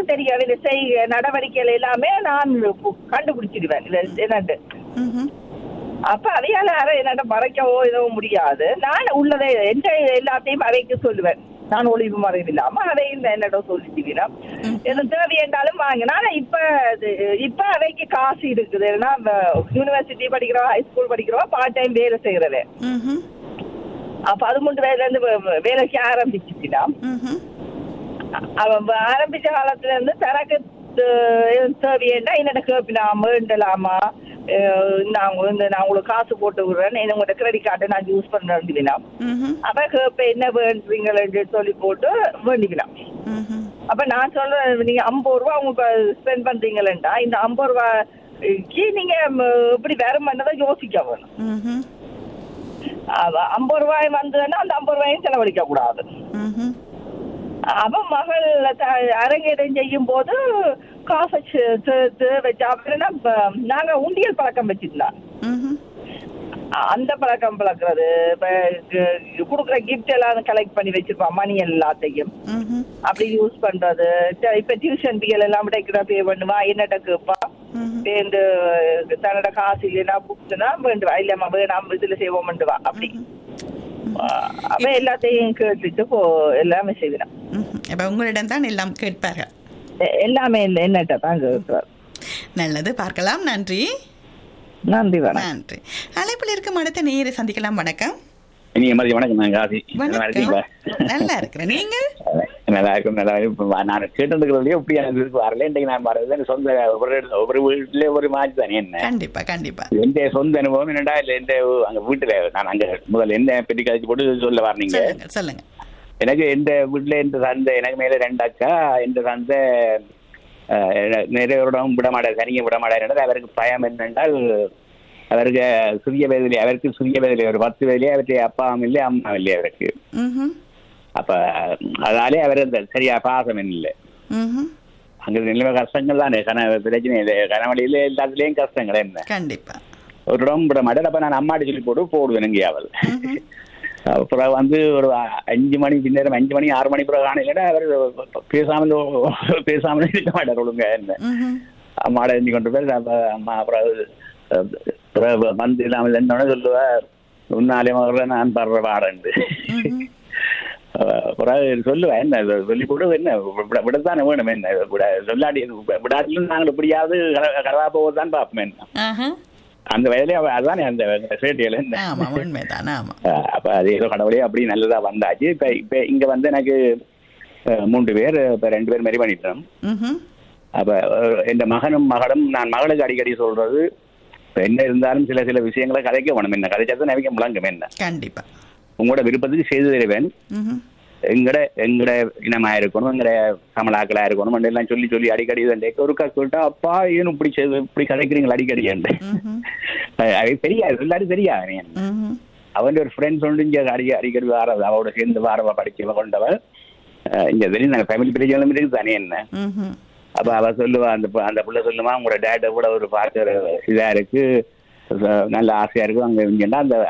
தெரியும் அவன் செய் நடவடிக்கைகள் எல்லாமே நான் கு- கண்டுபிடிச்சிடுவேன் இது என்னண்டு ம்ஹும். அப்ப அதையால யாரும் என்னட்ட மறைக்கவோ எதுவும் முடியாது நான் உள்ளதை எந்த எல்லாத்தையும் அவைக்கு சொல்லுவேன் நான் ஒளிவு மறைவு இல்லாம அதையும் என்னிட சொல்லிச்சுக்கிறேன் எது தேவை என்றாலும் வாங்கினா ஆனா இப்ப இது- இப்ப அவைக்கு காசு இருக்குது ஏன்னா யூனிவர்சிட்டி படிக்கிறோம் ஹைஸ்கூல் படிக்கிறோம் பார்ட் டைம் வேலை செய்யறது ம்ஹும். அப்ப அது முண்டு வேலைல இருந்து வே- வே- வேலைக்கு ஆரம்பிச்சுச்சுனா ம்ஹும். அவன் வ- ஆரம்பிச்ச காலத்துல இருந்து தனக்கு தேவையேண்டா என்னோட கேப்பினாம வேண்டலாமா அஹ் நான் வந்து நான் உங்களுக்கு காசு போட்டு விடுறேன் என்ன உங்களோட கிரெடிட் கார்டை நான் யூஸ் பண்ணுறேன் ம்ஹும். அப்ப கேப்ப என்ன வேண்டுறீங்களு சொல்லி போட்டு வேண்டிக்கலாம் ம்ஹும். அப்ப நான் சொல்றேன் நீங்க ஐம்பது ரூபா உங்களுக்கு ஸ்பெண்ட் பண்றீங்களா இந்த ஐம்பது ரூபாய்க்கு நீங்க ம், இப்படி வேற பண்ணதை யோசிக்க வேணும் ம்ஹும். அவ ஐம்பது ரூபாய் வந்ததுன்னா அந்த ஐம்பது ரூபாயும் செலவழிக்க கூடாது ம்ஹும். அவ மகள் த- அரங்கேற்றம் செய்யும் போது காசை சே- சேர்த்து வச்சு அப்படின்னா இப்ப நாங்க உண்டியல் பழக்கம் வச்சிருந்தோம் ம்ஹும். அந்த பழக்கம் பழக்கிறது இப்ப கு- கொடுக்குற கிஃப்ட் எல்லாம் கலெக்ட் பண்ணி வச்சிருப்போம் மணி எல்லாத்தையும் ம்ஹும். அப்படி யூஸ் பண்றது ச- இப்ப டியூஷன் பிஎல் எல்லாம் விடைக்கிற பே பண்ணுவா என்னட்ட கேட்பா ம்ஹும். சேர்ந்து தன்னோட காசு இல்லைன்னா புக்ஸ்னா வேண்டுவா இல்லம்மா வேணாம் இதுல செய்வோம் வேண்டுவா அப்படி அப்ப எல்லாத்தையும் கேட்டுட்டு போ எல்லாமே செய்வேன் ம்ஹும். அப்ப உங்களிடம் தான் எல்லாம் கேட்பார்கள் எ- எல்லாமே இல்லை என்னட்ட தான் கேட்கிறார் நல்லது பார்க்கலாம் நன்றி நன்றி வணக்கம் நன்றி அழைப்பில் இருக்கும் அடுத்த நேரை சந்திக்கலாம் வணக்கம் நீங்க மாதிரி வணக்கம் நான் காசி நல்லா வணக்கம் இருக்கீங்களா நல்லா இருக்கிறேன் நீங்கள் நல்லா இருக்கும் நல்லா இருக்கும் நான் கேட்டுக்கிறதுலயே இப்படி எனக்கு இருக்கு வரல இன்றைக்கு நான் வரது எனக்கு சொந்த ஒரு ஒரு வீட்டுல ஒரு மாதிரி தானே என்ன கண்டிப்பா கண்டிப்பா எந்த சொந்த அனுபவம் என்னடா இல்ல எந்த அங்க வீட்டுல நான் அங்க முதல்ல என்ன பெட்டி கழிச்சு போட்டு சொல்ல வரீங்க சொல்லுங்க சொல்லுங்க எனக்கு எந்த வீட்டுல எந்த சந்தை எனக்கு மேல ரெண்டு அக்கா எந்த சந்தை அஹ், நிறைய வருடம் விடமாட்டார் தனியாக விடமாட்டார் அவருக்கு பயம் என்னென்றால் அவருக்கு சிறிய வயதிலே அவருக்கு சிறிய வயதிலே ஒரு பத்து வயதிலே அவருடைய அப்பாவும் இல்லை அம்மா இல்லை அவருக்கு ம்ஹும். அப்ப அதாலே அவர் அந்த சரியா பாசம் இல்லை ம்ஹும். அங்க நிலைமை கஷ்டங்கள் தானே கன பிரச்சனை இல்லை கனவழியில எல்லாத்துலயும் கஷ்டங்கள் என்ன கண்டிப்பா ஒரு இடம் விட மாட்டேன் அப்ப நான் அம்மாடி சொல்லி போட்டு போடுவேன் எங்கேயாவது ம்ஹும். அப்புறம் வந்து ஒரு அஞ்சு மணி பின்னேரம் அஞ்சு மணி ஆறு மணி பிறகு காணையில அவர் பேசாமல் பேசாமல் இருக்க மாட்டார் ஒழுங்க என்ன ம்ஹும். அம்மாட எண்ணி கொண்டு போய் அப்ப அம்மா அப்புறம் அது, அஹ், அப்புறம் வந்து இல்லாமல் என்னன்னு சொல்லுவா உன்னாலே மகள நான் படுற பாடண்டு ம்ஹும். அப்புறம் சொல்லுவேன் என்ன இது சொல்லி கூட என்ன விட- விடத்தானே வேணும் என்ன விட சொல்லாடி விடாட்டிலும் நாங்கள் எப்படியாவது கரவா போவதுதான் பார்ப்போம் என்ன ஆஹா. அந்த வயதிலே அவ- அதானே அந்த சேட்டியில என்ன ஆமா உண்மைதான் ஆமா அஹ் அப்ப அது ஏதோ கடவுளே அப்படி நல்லதா வந்தாச்சு இப்ப இப்ப இங்க வந்து எனக்கு அஹ், மூன்று பேர் இப்ப ரெண்டு பேர் மாதிரி பண்ணிட்டோம் ம்ஹும். அப்ப அஹ், என் மகனும் மகளும் நான் மகளுக்கு அடிக்கடி சொல்றது இப்ப என்ன இருந்தாலும் சில சில விஷயங்களை கதைக்க வேணும் என்ன கதைச்சா நவிக்க முழங்கும் என்ன கண்டிப்பா உங்களோட விருப்பத்துக்கு செய்து தருவேன் ம்ஹும். எங்கட எங்கட இனமா இருக்கணும் எங்கட தமிழாக்களா இருக்கணும் எல்லாம் சொல்லி சொல்லி அடிக்கடி வந்து ஒருக்கா சொல்லிட்டா அப்பா ஏன் இப்படி செய்து இப்படி கதைக்கிறீங்களா அடிக்கடி என்று ம்ஹும். அது தெரியாது எல்லாரும் தெரியாது ம்ஹும். அவன் ஒரு ஃப்ரெண்ட்ஸ் ஒன்று இங்க அடிக்க அடிக்கடி வார அவரோட சேர்ந்து வாரவா படிச்சவ கொண்டவ அஹ் இங்க தெரியும் நாங்க ஃபேமிலி பிரச்சனை இருக்கு தானே என்ன ம்ஹும். அப்ப அவ சொல்லுவா அந்த பு- அந்த புள்ள சொல்லுமா உங்களோட டேட்டை கூட ஒரு பார்க்குற இதா இருக்கு அஹ் நல்ல ஆசையா இருக்கும் அங்க இங்கன்னா அந்த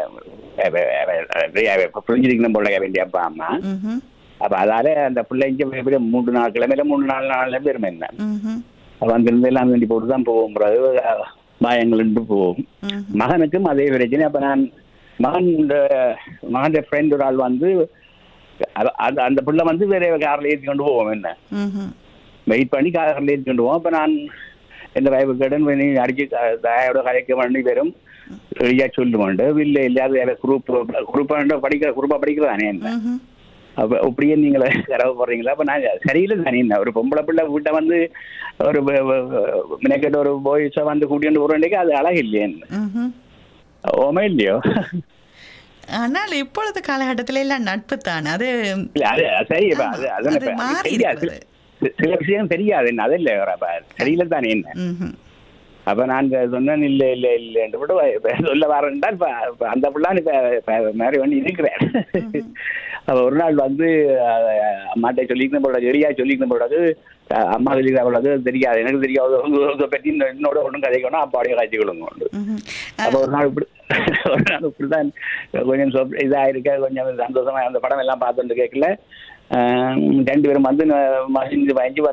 புரிஞ்சிருக்கணும் போல வேண்டிய அப்பா அம்மா ம்ஹும். அப்ப அதால அந்த பிள்ளை இங்க எப்படி மூன்று நாலு கிழமையில மூணு நாலு நாலு பேருமே என்ன ம்ஹும். அப்ப அங்கிருந்து எல்லாம் வேண்டி போட்டு தான் போவோம் பிறகு பயங்கள் போவோம் ம்ஹும். மகனுக்கும் அதே பிரச்சனை அப்ப நான் மகன் இந்த மகன் ஃப்ரெண்ட் ஒரு ஆள் வந்து அ- அந்த அந்த பிள்ளை வந்து வேற கார்ல ஏற்றி கொண்டு போவோம் என்ன ம்ஹும். வெயிட் பண்ணி கார்ல ஏற்றி கொண்டு போவோம் அப்ப நான் இந்த வயவு கடன் நீ அடிச்சு க- தாயோட கலைக்க பண்ணி வரும் ரெடியா சொல்லுவோண்டு இல்லை இல்லாத குரூப் குரூப் படிக்கிற குரூப்பா படிக்கிறதானே என்ன ம்ஹும். அப்ப அப்படியே நீங்களே கரவு போடுறீங்களா அப்ப நான் சரியில்லை தானே என்ன ஒரு பொம்பளை பிள்ளை வீட்டை வந்து ஒரு மினக்கெட்ட ஒரு பாய்ஸை வந்து கூட்டிட்டு போறேன்டே அது அழகு இல்லையே ம்ஹும். ஓமே இல்லையோ ஆனால் இப்பொழுது காலகட்டத்தில் எல்லாம் நட்பு தான் அது இல்ல அது அது சரி இப்ப அது ஆமா, அதான் அது இப்ப மாறி தெரியாது இருக்கிறது. சில- சில விஷயம் தெரியாது என்ன அது இல்ல அப்ப சரியில்லை தானே என்ன ம்ஹும். அப்ப நான் சொன்னேன் இல்ல இல்ல இல்ல கூட இப்ப சொல்ல வரேன்டா இப்ப இப்ப அந்த பிள்ளான் இப்ப இப்ப மாதிரி பண்ணி இருக்கிறேன் அப்ப ஒரு நாள் வந்து அஹ், அம்மாட்ட சொல்லிக்கணும் போடாது எரியா சொல்லிக்கணும் போடாது அஹ், அம்மா சொல்லிக்கிற போடாது தெரியாது எனக்கு தெரியாது உங்க உங்க பற்றி இன்னும் என்னோட ஒன்றும் கதைக்கணும் அப்பாடைய காட்சி கொள்ளுங்க ம்ஹும். அப்ப ஒரு நாள் இப்படி ஒரு நாள் இப்படிதான் கொஞ்சம் சொப்- இதா இருக்க கொஞ்சம் சந்தோஷமா அந்த படம் எல்லாம் பார்த்துட்டு கேட்கல ரெண்டு பேரும் வந்து மகிழ்ந்து வாங்கி